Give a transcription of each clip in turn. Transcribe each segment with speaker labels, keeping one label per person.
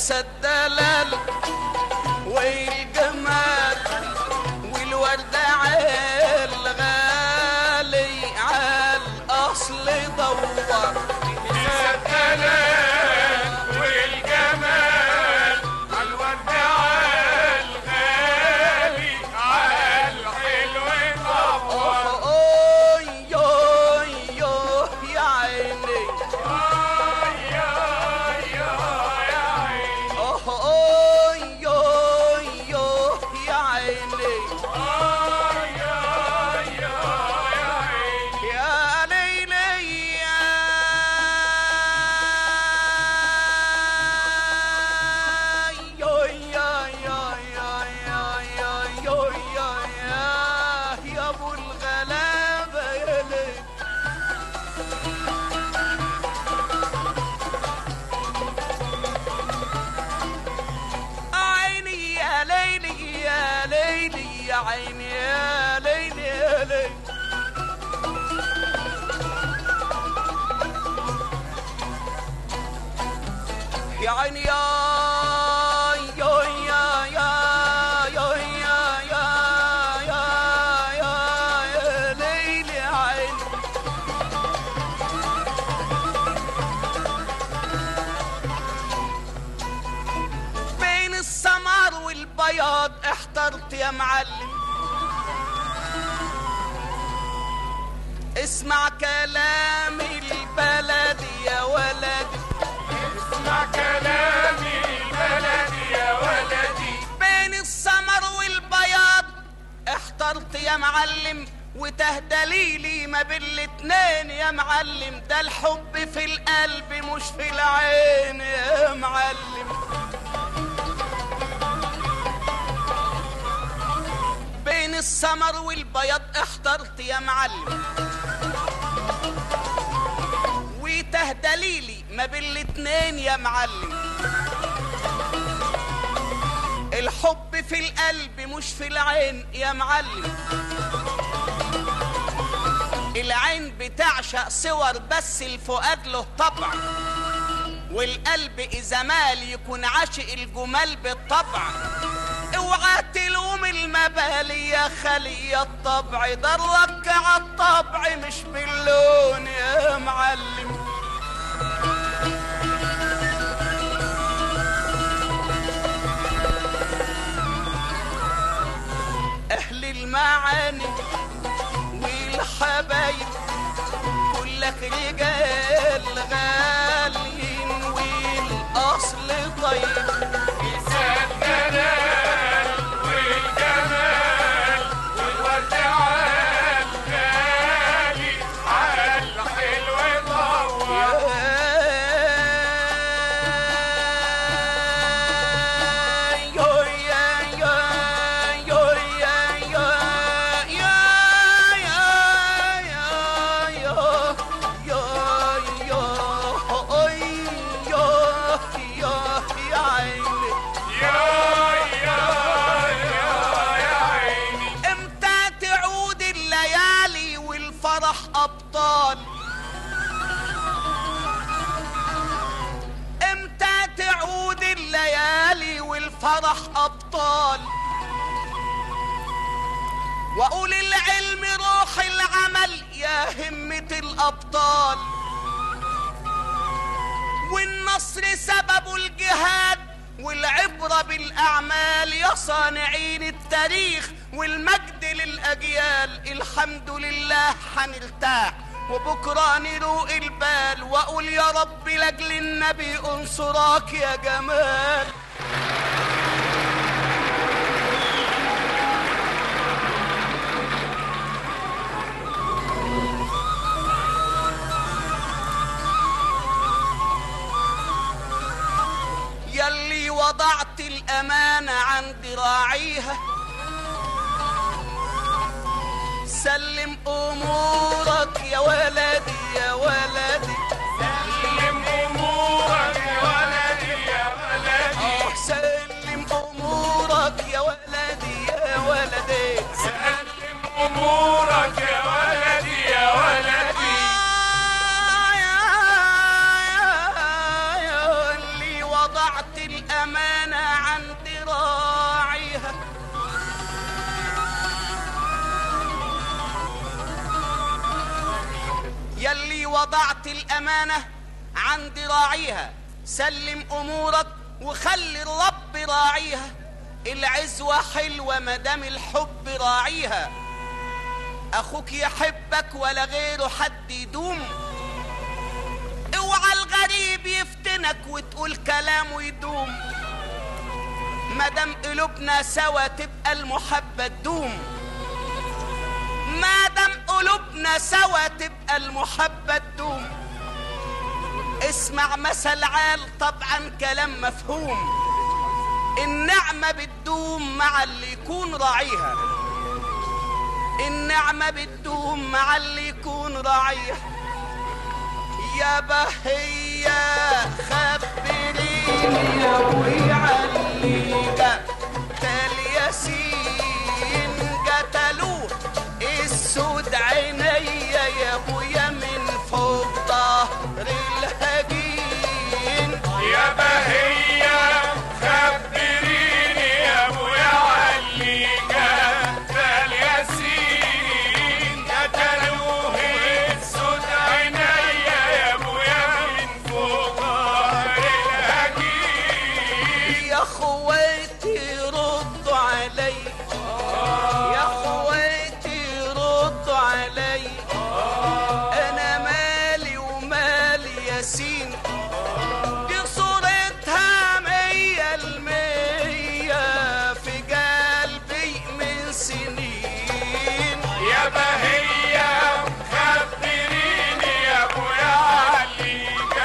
Speaker 1: الدلال والجمال والورد عالغالي عالاصل دور
Speaker 2: الدلال والجمال عالورد عالغالي عالحلو دور
Speaker 1: اوي يوي يوه يا عيني اوي يوي يوه يا عيني يا ليلي يا يوي يا يا يا يا يا يوي يا يا يا ابو الغلابه يا ليل عيني يا ليلي يا ليلي يا عيني يا ليلي يا ليلي يا عيني يا يا يا يا يا يا يا يا يا يا ليلي يا عيني بين السمر والبياض احترت يا معلم اسمع كلام البلد يا ولدي
Speaker 2: اسمع كلامي بلدي يا ولدي
Speaker 1: بين السمر والبياض احترت يا معلم وتهدليلي ما بين الاتنين يا معلم ده الحب في القلب مش في العين يا معلم بين السمر والبياض احترت يا معلم وتهدليلي ما بين الاتنين يا معلم الحب في القلب مش في العين يا معلم العين بتعشق صور بس الفؤاد له طبع والقلب إذا مال يكون عاشق الجمال بالطبع اوعى تلوم المبالي يا خلي الطبع ضرك على الطبع مش باللون يا معلم اهل المعاني والحبايب كلك رجال غاليين والاصل طيب
Speaker 2: الدلال والجمال والورد عالغالي عالحلو دور يا يا يا يا عيني
Speaker 1: امتى تعود الليالي والفرح ابطال امتى تعود الليالي والفرح ابطال واقول العلم روح العمل يا همة الابطال والنصر سبب الجهاد والعبرة بالأعمال يا صانعين التاريخ والمجد للأجيال الحمد لله حنرتاح وبكرة نروق البال وأقول يا رب لأجل النبي انصراك يا جمال يلي وضعت الأمانة عند راعيها سلم أمورك يا ولدي يا ولدي
Speaker 2: سلم امورك يا ولدي يا ولدي
Speaker 1: آه، سلم أمورك يا ولدي يا ولدي
Speaker 2: سلم امورك يا ولدي يا ولدي
Speaker 1: آه، يا- يا- يا اللي وضعت الأمانة وضعت الأمانة عند راعيها سلم أمورك وخلي الرب راعيها العزوة حلوة مدام الحب راعيها أخوك يحبك ولا غيره حد يدوم اوعى الغريب يفتنك وتقول كلام ويدوم مادام قلوبنا سوا تبقى المحبة تدوم مادام قلوبنا سوا تبقى المحبة تدوم اسمع مثل عال طبعا كلام مفهوم النعمة بتدوم مع اللي يكون راعيها النعمة بتدوم مع اللي يكون راعيها يا بهية خبريني يا ابوي عليك الياسين قتلوه السود عينيا يا ابويا من فوق ظهر الهجين
Speaker 2: يا بهية خبريني يا ابويا عليك الياسين قتلوه السود عينيا يا ابويا من فوق ظهر الهجين
Speaker 1: يا خويتي ردوا علي يا خويتي ردوا علي انا مالي ومالي ياسين دي صورتها مية المية في قلبي من سنين
Speaker 2: يا بهية خبريني يا ابويا عليك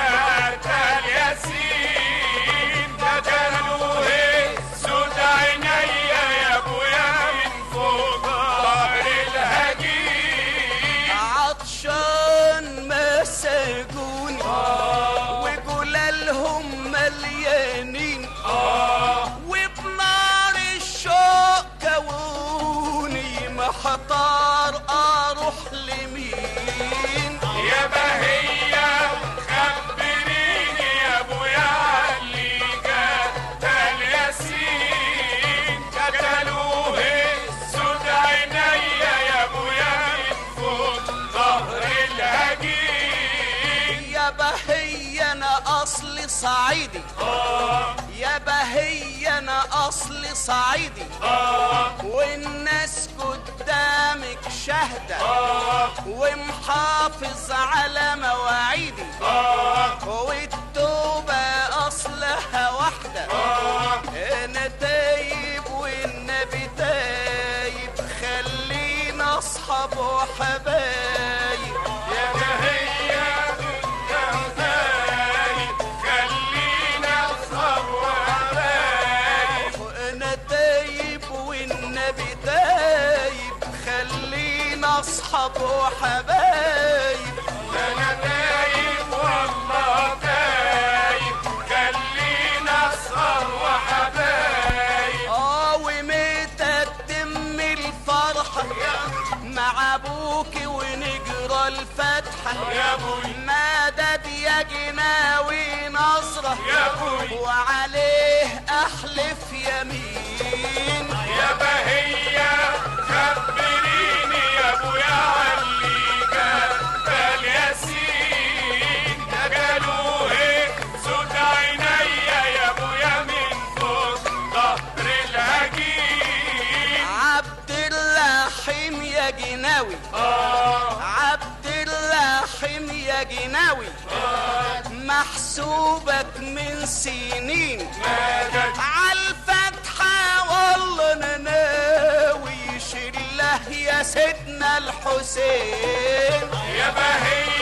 Speaker 2: الياسين قتلوه السود عينيا يا ابويا من فوق ظهر الهجين
Speaker 1: عطشان مساجوني وجلالهم مليانين وبنار الشوق كوني محتار اروح لمين
Speaker 2: يا بهية خبريني يا ابويا عليك الياسين قتلوه السود عينيا يا ابويا من فوق ظهر الهجين
Speaker 1: يا بهي انا اصلي صعيدي يا بهي انا اصلي صعيدي والناس قدامك شهدة ومحافظ على مواعيدي والتوبة اصلها واحدة انا تايب والنبي تايب خلينا اصحاب وحبايب
Speaker 2: يا بهية غايب خلينا اصحاب وحبايب
Speaker 1: وانا تايب والنبي تايب خلينا اصحاب وحبايب
Speaker 2: انا تايب والله تايب خلينا اصحاب وحبايب
Speaker 1: اه ومتى تتم الفرحة مع ابوك ونجرى الفاتحة
Speaker 2: يا ابوي
Speaker 1: مدد يا جناوي نصرة
Speaker 2: يا ابوي
Speaker 1: وعليه احلف يمين
Speaker 2: يا بهية خبريني يا ابويا عليك الياسين قالوه سود عينيا يا ابويا من فوق ظهر الهجين
Speaker 1: عبد الرحيم يا جناوي عبد الرحيم يا جناوي محسوبك من سنين
Speaker 2: مدد
Speaker 1: عالفتحة والله انا ناوي شله يا سيدنا الحسين
Speaker 2: يا بهية